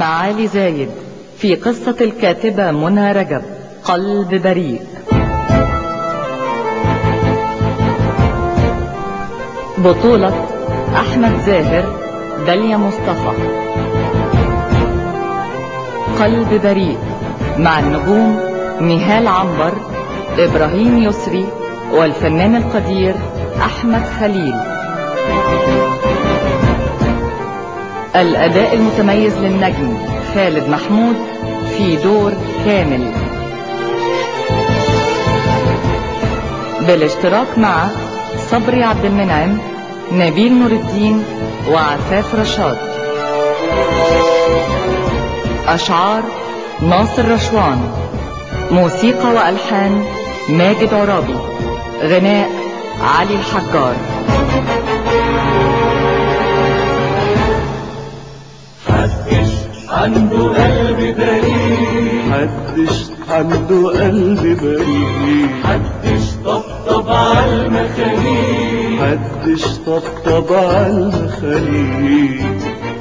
معالي زايد في قصة الكاتبة منى رجب قلب بريء بطولة أحمد زاهر داليا مصطفى قلب بريء مع النجوم نهال عنبر إبراهيم يسري والفنان القدير أحمد خليل الأداء المتميز للنجم خالد محمود في دور كامل بالاشتراك مع صبري عبد المنعم نبيل نور الدين وعفاف رشاد أشعار ناصر رشوان موسيقى وألحان ماجد عرابي غناء علي الحجار حدش عنده قلب بريء محدش عنده قلب بريء حدش طبطب على المخاليق محدش طبطب على المخاليق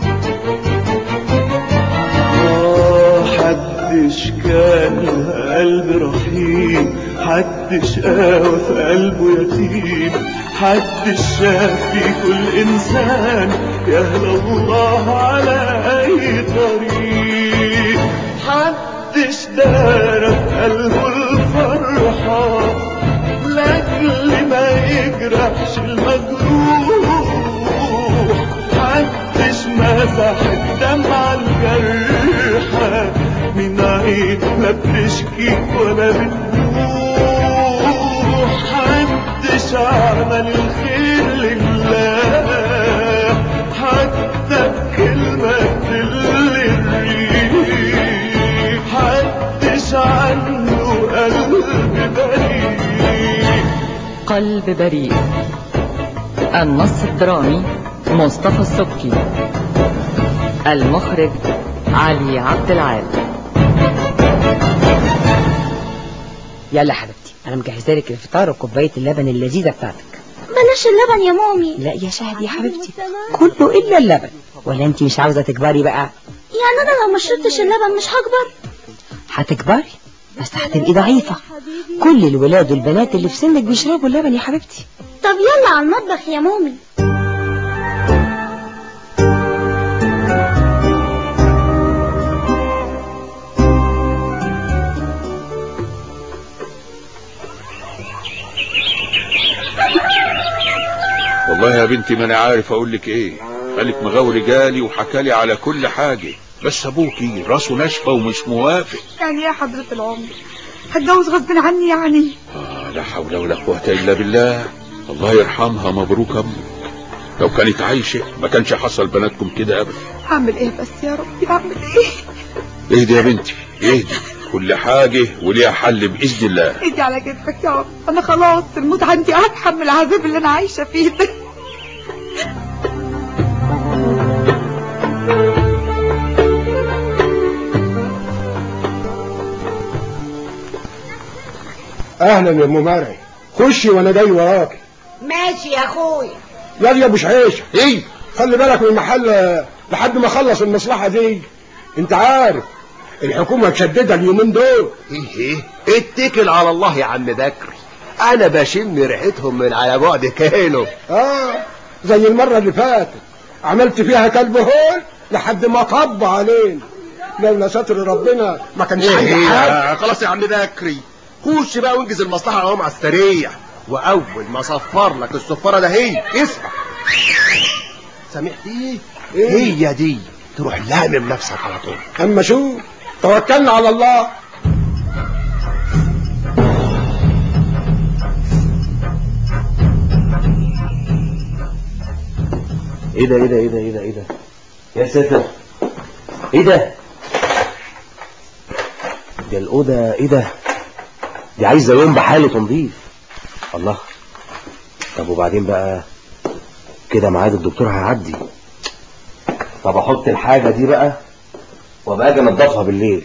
آه حدش كان له قلب رحيم حدش قاوى في قلبه يتيم حدش شاف في كل إنسان يهلا الله على أي طريق حدش دار في قلبه الفرحة لأجل ما يجرحش المجروح محدش مسح الدمعة الجرحة من عين لا بتشكي ولا بتروح محدش عمل الخير لله حتى بكلمة تدل الريح محدش عنده قلب بريء قلب بريء النص الدرامي مصطفى السبكي المخرج علي عبد العال يلا حبيبتي انا مجهزه لك الفطار وكوبايه اللبن اللذيذه بتاعتك بلاش اللبن يا مامي لا يا شهد يا حبيبتي كله الا اللبن ولا انت مش عاوزه تكبري بقى يعني انا لو ما شربتش اللبن مش هكبر هتكبري بس هتبقي ضعيفه كل الولاد والبنات اللي في سنك بيشربوا اللبن يا حبيبتي طب يلا على المطبخ يا مامي والله يا بنتي ما انا عارف اقول لك ايه خالك مغاوري جالي وحكالي على كل حاجة بس ابوكي راسه ناشفة ومش موافق يعني ايه يا حضرة العمر هتجوز غصب عني يعني آه لا حول ولا قوة الا بالله الله يرحمها مبروك امك لو كانت عايشة ما كانش حصل بناتكم كده ابدا هعمل ايه بس يا ربي هعمل ايه اهدي يا بنتي اهدي كل حاجة وليها حل بإذن الله ايدي على كتفك يا رب انا خلاص الموت عندي هتحمل العذاب اللي انا عايشة فيه ده اهلا يا ام مرعي خشي وانا جاي وراكي ماشي يا اخويا يلا يا ابو شعيشه ايه خلي بالك من المحل آه، لحد ما اخلص المصلحه دي انت عارف الحكومه مشدده اليومين دول ايه ايه اتكل على الله يا عم بكر انا بشم ريحتهم من على بعد كيلو اه زي المره اللي فاتت عملت فيها كلب هول لحد ما طب علينا لولا ستر ربنا ما كانش عندي ايه حاجه خلاص يا عم بكري خش بقى وانجز المصلحه اهو مع السريع واول ما صفر لك الصفاره ده هي اسمع سامح دي هي دي تروح لامم نفسك على طول اما شو توكلنا على الله ايه ده ايه ده ايه ده ايه ده ايه ده يا ساتر ايه ده ده الاوضه ايه ده دي عايزه يوم بحاله تنظيف الله طب وبعدين بقى كده ميعاد الدكتور هيعدي طب احط الحاجه دي بقى وابقى اجي انضفها بالليل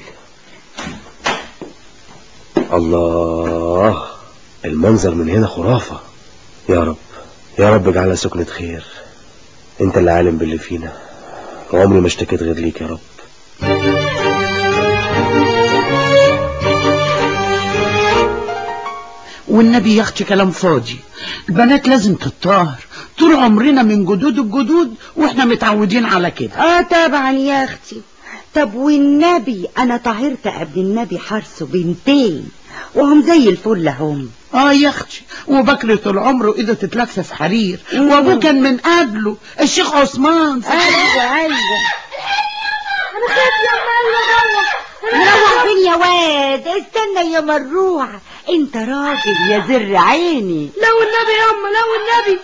الله المنظر من هنا خرافه يا رب يا رب اجعلها سكنة خير انت اللي عالم باللي فينا وعمري ما اشتكيت غير ليك يا رب والنبي يا اختي كلام فاضي البنات لازم تتطهر طول عمرنا من جدود الجدود واحنا متعودين على كده اه طبعا يا اختي طب والنبي انا طهرت قبل النبي حرسه بنتين وهم زي الفل هم اه يا اختي وبكر طول عمره ايده تتلف في حرير وابوه كان من قبله الشيخ عثمان ايوه ايوه انا خايف يا ماما مروح فين يا واد استنى يا مروح انت راجل يا زر عيني لو النبي يا أما لو النبي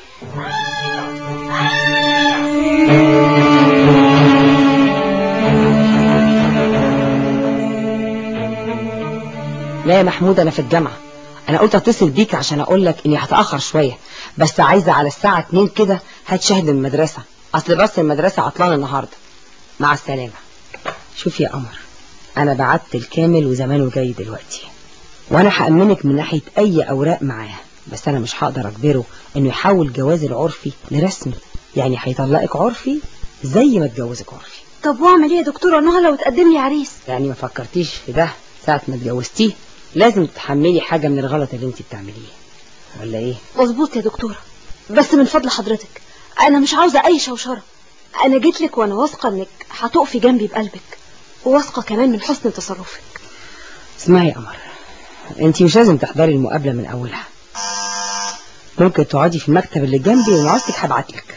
لا يا محمود انا في الجامعة انا قلت اتصل بيك عشان اقول لك اني هتأخر شوية بس عايزة على الساعة 2 كده هتشاهد من المدرسة اصل بس المدرسة عطلانة النهاردة مع السلامة شوف يا قمر انا بعت الكامل وزمانه جاي دلوقتي وانا هأمنك من ناحية اي اوراق معاه بس انا مش هقدر اجبره انه يحول جواز العرفي لرسمي يعني هيطلقك عرفي زي ما اتجوزك عرفي طب واعمل ايه يا دكتورة نهى لو تقدم لي عريس يعني ما فكرتيش في ده ساعة ما اتجوزتيه لازم تتحملي حاجة من الغلط اللي انت بتعمليه ولا ايه مظبوط يا دكتورة بس من فضل حضرتك انا مش عاوزة اي شوشرة انا جيت لك وانا واثقة انك هتقفي جنبي بقلبك وواثقة كمان من حسن تصرفك اسمعي يا قمر انت مش لازم تحضري المقابلة من اولها ممكن تقعدي في المكتب اللي جنبي ولو عاوزتك هبعتلك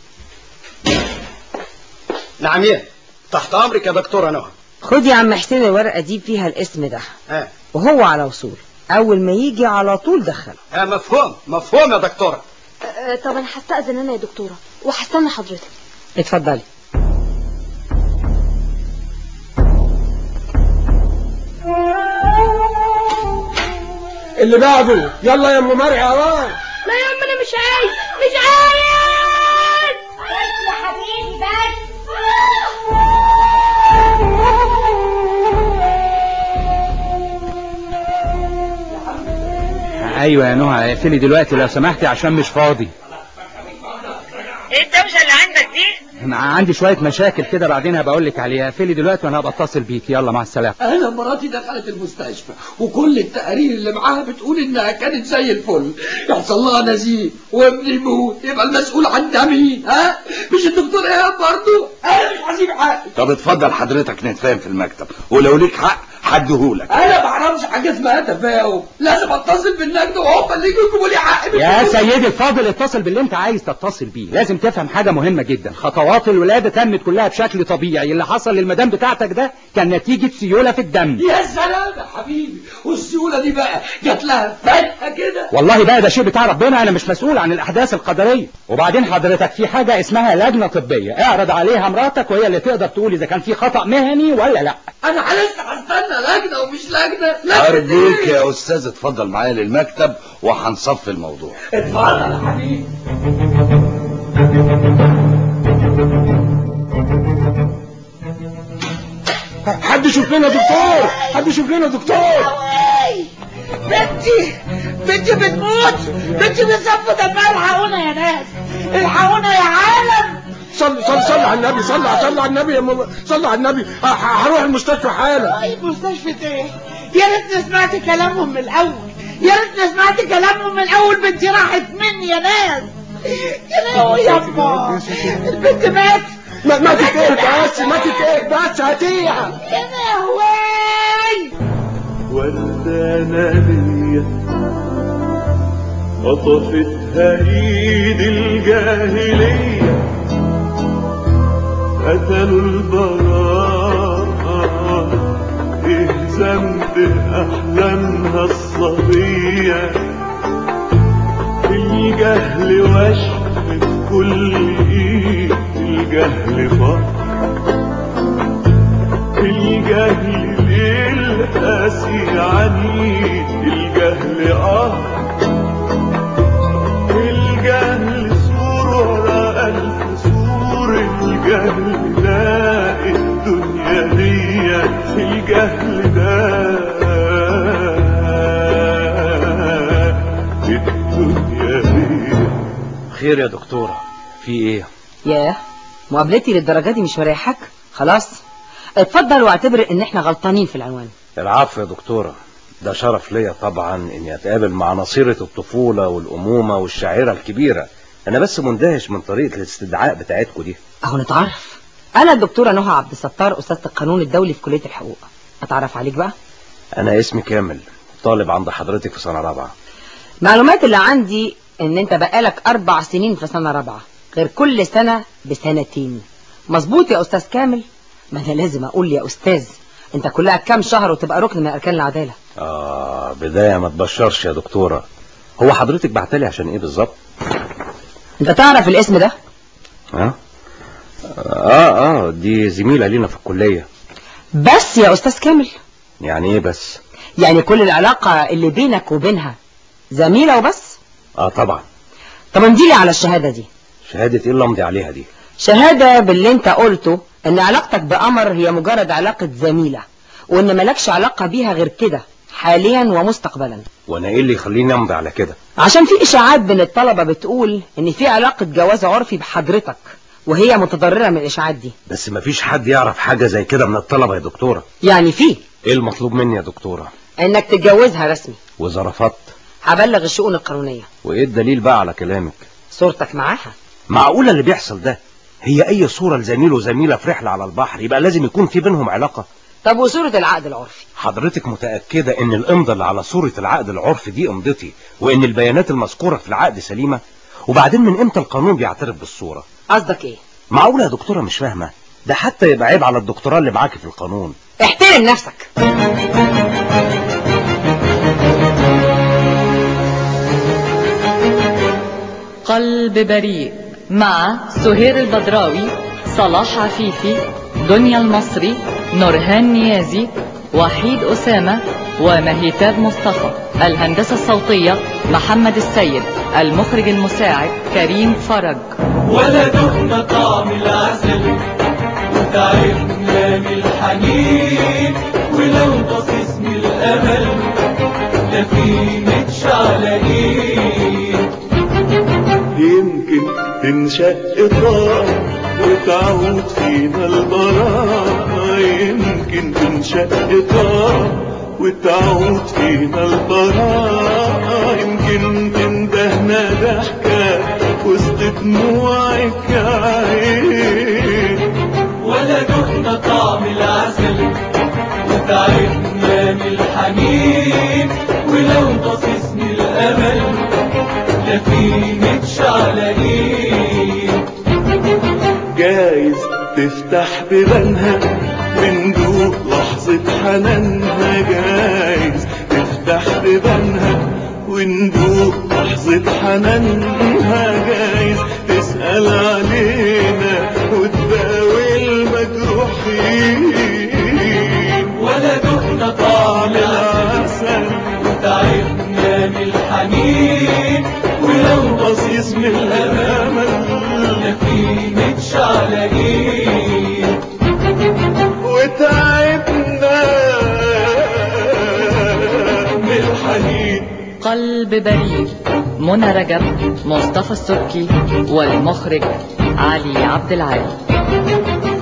نعم يا تحت امرك يا دكتوره نهى خدي يا عم حسين الورقة دي فيها الاسم ده ها وهو على وصول اول ما يجي على طول دخله ها مفهوم مفهوم يا دكتوره أه طب انا هستأذن انا يا دكتورة وهستنى حضرتك اتفضلي اللي بعده يلا يا ام مرعي اوان لا يا عم انا مش عايز مش عايز بس يا حبيبي بس ايوه يا نهى اقفلي دلوقتي لو سمحتي عشان مش فاضي ايه الدوشه اللي عندك دي انا عندي شويه مشاكل كده بعدين هبقى اقول لك عليها اقفلي دلوقتي وانا هبقى اتصل بيك يلا مع السلامه انا مراتي دخلت المستشفى وكل التقارير اللي معاها بتقول انها كانت زي الفل يحصل لها نزيف وابني يموت يبقى المسؤول عن ده مين ها مش الدكتور ايهاب برضه انا مش هسيب حقي طب اتفضل حضرتك نتفاهم في المكتب ولو ليك حق حدهولك انا ما اعرفش حاجه اسمها تفاهم لازم اتصل بالنجد وهم اللي يجوا يجيبوا لي حقي يا سيدي الفاضل اتصل باللي انت عايز تتصل بيه لازم تفهم حاجه مهمه جدا خطوات الولاده تمت كلها بشكل طبيعي اللي حصل للمدام بتاعتك ده كان نتيجه سيوله في الدم يا سلام يا حبيبي والسيوله دي بقى جات لها فجاه كده والله بقى ده شيء بتاع ربنا انا مش مسؤول عن الاحداث القدريه وبعدين حضرتك في حاجه اسمها لجنه طبيه اعرض عليها مراتك وهي اللي تقدر تقول اذا كان في خطا مهني ولا لا انا لسه هستنى لجنه ومش لجنه لجنه ارجوك يا استاذ اتفضل معايا للمكتب وهنصفي الموضوع اتفضل يا حبيبي حد يشوف لنا دكتور حد يشوف لنا دكتور بنتي بنتي بتموت بنتي بتصف دمها الحقونا يا ناس الحقونا يا عالم صل صل صل على النبي صل صل على النبي يا ماما صل على النبي ه- ه- هروح المستشفى حالا اي مستشفى ايه يا ريتني سمعت كلامهم من الاول يا ريتني سمعت كلامهم من الاول بنتي راحت مني يا ناس يا لهوي يا أما. البنت مات ما ما تتقل بس ما تتقل بس هاتيها يا لهوي وردانة ليا خطفتها ايد الجاهلية قتلوا البراء ايه ذنب احلامها الصبية الجهل وشم في كل ايد الجهل فقر الجهل للقاسي عنيد الجهل اه الجهل سور ورا ألف سور الجهل ده الدنيا دي الجهل ده الدنيا دي خير يا دكتوره في ايه ياه مقابلتي للدرجة دي مش مريحك خلاص اتفضل واعتبر ان احنا غلطانين في العنوان العفو يا دكتورة ده شرف ليا طبعا اني اتقابل مع نصيرة الطفولة والامومة والشاعرة الكبيرة انا بس مندهش من طريقة الاستدعاء بتاعتكم دي اهو نتعرف انا الدكتورة نهى عبد الستار استاذة القانون الدولي في كلية الحقوق اتعرف عليك بقى انا اسمي كامل طالب عند حضرتك في سنة رابعة معلومات اللي عندي ان انت بقالك اربع سنين في سنة رابعة غير كل سنة بسنتين مظبوط يا استاذ كامل ما انا لازم اقول يا استاذ انت كلها كام شهر وتبقى ركن من اركان العدالة اه بداية ما تبشرش يا دكتورة هو حضرتك بعتلي عشان ايه بالظبط انت تعرف الاسم ده ها اه اه دي زميلة لينا في الكلية بس يا استاذ كامل يعني ايه بس يعني كل العلاقة اللي بينك وبينها زميلة وبس اه طبعا طب امضي لي على الشهادة دي شهادة ايه اللي امضي عليها دي شهادة باللي انت قلته ان علاقتك بقمر هي مجرد علاقة زميلة وان مالكش علاقة بيها غير كده حاليا ومستقبلا وانا ايه اللي يخليني امضي على كده عشان في اشاعات بين الطلبة بتقول ان في علاقة جواز عرفي بحضرتك وهي متضررة من الاشاعات دي بس مفيش حد يعرف حاجة زي كده من الطلبة يا دكتورة يعني في ايه المطلوب مني يا دكتورة انك تتجوزها رسمي واذا رفضت هبلغ الشؤون القانونية وايه الدليل بقى على كلامك صورتك معاها معقولة اللي بيحصل ده هي اي صورة لزميل وزميلة في رحلة على البحر يبقى لازم يكون في بينهم علاقة طب وصورة العقد العرفي حضرتك متأكدة ان الامضة اللي على صورة العقد العرفي دي امضتي وان البيانات المذكورة في العقد سليمة وبعدين من امتى القانون بيعترف بالصورة قصدك ايه معقولة يا دكتورة مش فاهمة ده حتى يبقى عيب على الدكتوراه اللي معاكي في القانون احترم نفسك قلب بريء مع سهير البدراوي صلاح عفيفي دنيا المصري نورهان نيازي وحيد أسامة ومهيتاب مصطفى الهندسة الصوتية محمد السيد المخرج المساعد كريم فرج ولا دقنا طعم العسل وتعبنا من الحنين ولو بصيص من الأمل لا في متشعلقين يمكن تنشق طار وتعود فينا البراءة يمكن تنشق طار وتعود فينا البراءة يمكن تندهنا ضحكة وسط دموعك عين ولا دقنا طعم العسل وتعبنا من الحنين ولو بصيص من الأمل لا في متشعلقين جايز تفتح بيبانها وندوق لحظة حنانها جايز تفتح بيبانها وندوق لحظة حنانها جايز تسأل علينا وتداوي المجروحين ولا دقنا طعم العسل وتعبنا من الحنين ولو بصيص من الأمل لا في متشعلقين وتعبنا من الحنين قلب بريء منى رجب مصطفى السبكي والمخرج علي عبد العال